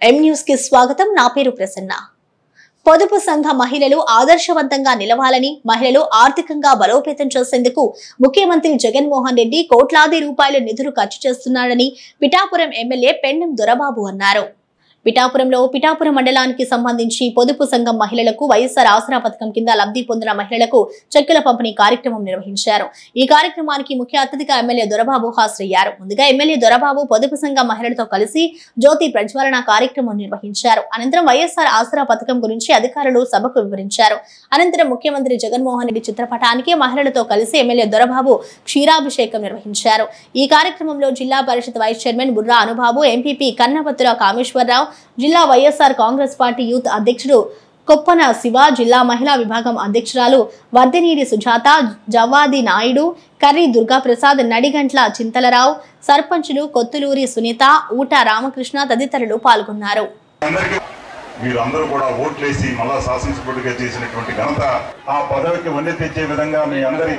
M news కి స్వాగతం నా పేరు ప్రసన్న పొదుపు సంఘ మహిళలు ఆదర్శవంతంగా నిలవాలని మహిళలు ఆర్థికంగా బలోపేతం చేసేందుకు ముఖ్యమంత్రి జగన్మోహన్ రెడ్డి కోట్లాది రూపాయల నిధులు ఖర్చు చేస్తున్నారని పిఠాపురం ఎమ్మెల్యే పెండెం దొరబాబు అన్నారు పిఠాపురంలో పిఠాపురం మండలానికి సంబంధించి పొదుపు సంఘం మహిళలకు వైఎస్ఆర్ ఆసరా పథకం కింద లబ్ధి పొందిన మహిళలకు చెక్కుల పంపిణీ కార్యక్రమం నిర్వహించారు ఈ కార్యక్రమానికి ముఖ్య అతిథిగా ఎమ్మెల్యే దొరబాబు హాజరయ్యారు ముందుగా ఎమ్మెల్యే దొరబాబు పొదుపు సంఘం మహిళలతో కలిసి జ్యోతి ప్రజ్వలన కార్యక్రమం నిర్వహించారు అనంతరం వైఎస్ఆర్ ఆసరా పథకం గురించి అధికారులు సభకు వివరించారు అనంతరం ముఖ్యమంత్రి జగన్మోహన్ రెడ్డి చిత్రపటానికి మహిళలతో కలిసి ఎమ్మెల్యే దొరబాబు క్షీరాభిషేకం నిర్వహించారు ఈ కార్యక్రమంలో Zilla Parishad vice chairman Burra Anubabu MPP Kannapatra Kameswararao జిల్లా వైఎస్ఆర్ కాంగ్రెస్ పార్టీ యూత్ అధ్యక్షుడు కొప్పన శివ జిల్లా మహిళా విభాగం అధ్యక్షురాలు వర్ధనీడి సుజాత జవాది నాయుడు కర్రీ దుర్గాప్రసాద్ నడిగంట్ల చింతలరావు సర్పంచులు కొత్తులూరి సునీత ఊట రామకృష్ణ తదితరులు పాల్గొన్నారు అందరికీ మీరందరూ కూడా ఓట్లేసి మళ్ళా శాసనసభ్యుడిగా చేసినటువంటి ఘనత ఆ పదవికి వన్నె తెచ్చే విధంగా మీ అందరి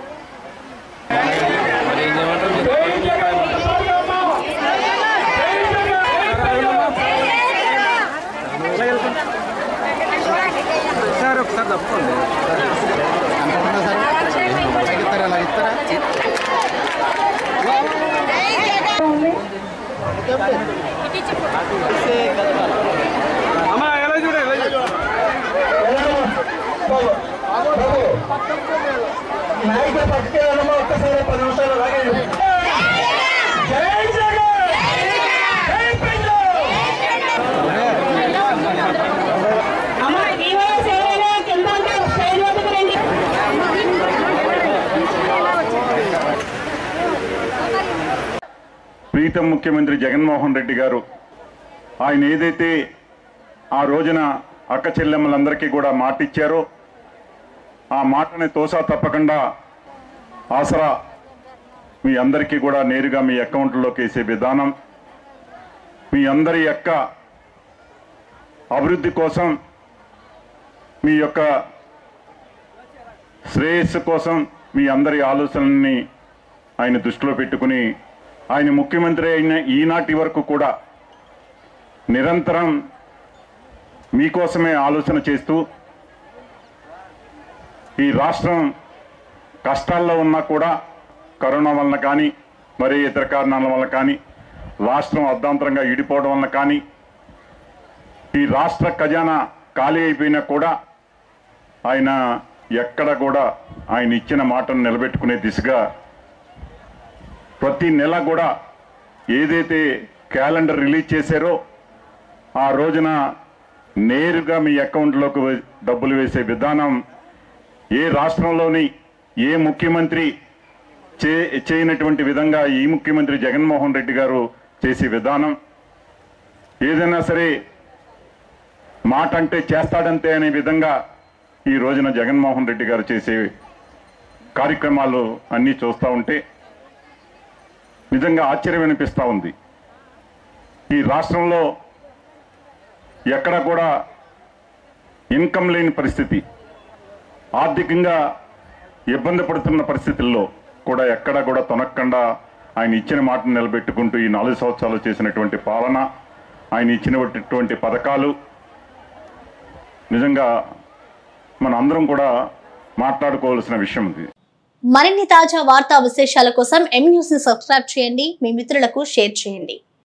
సార్ ఒకసారి తప్పండి ఇస్తారా అలా ఇస్తారా అమ్మా ఎలా చూడ ఎలా చూడ అమ్మ ఇవాళ సేవలో కింద ఉంటే స్టేజ్ వద్దకు రండి ప్రీతం ముఖ్యమంత్రి జగన్మోహన్ రెడ్డి గారు ఆయన ఏదైతే ఆ రోజున అక్క చెల్లెమ్మలందరికీ కూడా మాట ఇచ్చారో ఆ మాటని తోసా తప్పకుండా ఆసరా మీ అందరికీ కూడా నేరుగా మీ అకౌంట్లోకి వేసే విధానం మీ అందరి యొక్క అభివృద్ధి కోసం మీ యొక్క శ్రేయస్సు కోసం మీ అందరి ఆలోచనల్ని ఆయన దృష్టిలో పెట్టుకుని ఆయన ముఖ్యమంత్రి అయిన ఈనాటి వరకు కూడా నిరంతరం మీకోసమే ఆలోచన చేస్తూ ఈ రాష్ట్రం కష్టాల్లో ఉన్నా కూడా కరోనా వలన కానీ మరి ఇతర కారణాల వలన కానీ రాష్ట్రం అర్ధాంతరంగా ఇడిపోవడం వలన కానీ ఈ రాష్ట్ర ఖజానా ఖాళీ అయిపోయినా కూడా ఆయన ఎక్కడ కూడా ఆయన ఇచ్చిన మాటను నిలబెట్టుకునే దిశగా ప్రతి నెల కూడా ఏదైతే క్యాలెండర్ రిలీజ్ చేశారో ఆ రోజున నేరుగా మీ అకౌంట్లోకి వే- డబ్బులు వేసే విధానం ఏ రాష్ట్రంలోని ఏ ముఖ్యమంత్రి చే చేయనటువంటి విధంగా ఈ ముఖ్యమంత్రి జగన్మోహన్ రెడ్డి గారు చేసే విధానం ఏదైనా సరే మాట అంటే చేస్తాడంతే అనే విధంగా ఈ రోజున జగన్మోహన్ రెడ్డి గారు చేసే కార్యక్రమాలు అన్నీ చూస్తూ ఉంటే నిజంగా ఆశ్చర్యం అనిపిస్తూ ఉంది ఈ రాష్ట్రంలో ఎక్కడ కూడా ఇన్కమ్ లేని పరిస్థితి ఆర్థికంగా ఇబ్బంది పడుతున్న పరిస్థితుల్లో కూడా ఎక్కడ కూడా తొనక్కుండా ఆయన ఇచ్చిన మాటను నిలబెట్టుకుంటూ ఈ నాలుగు సంవత్సరాలు చేసినటువంటి పాలన ఆయన ఇచ్చినటువంటి పథకాలు నిజంగా మన అందరం కూడా మాట్లాడుకోవాల్సిన విషయం ఇది మరిన్ని తాజా వార్తా విశేషాల కోసం ఎం న్యూస్ ని సబ్స్క్రైబ్ చేయండి మీ మిత్రులకు షేర్ చేయండి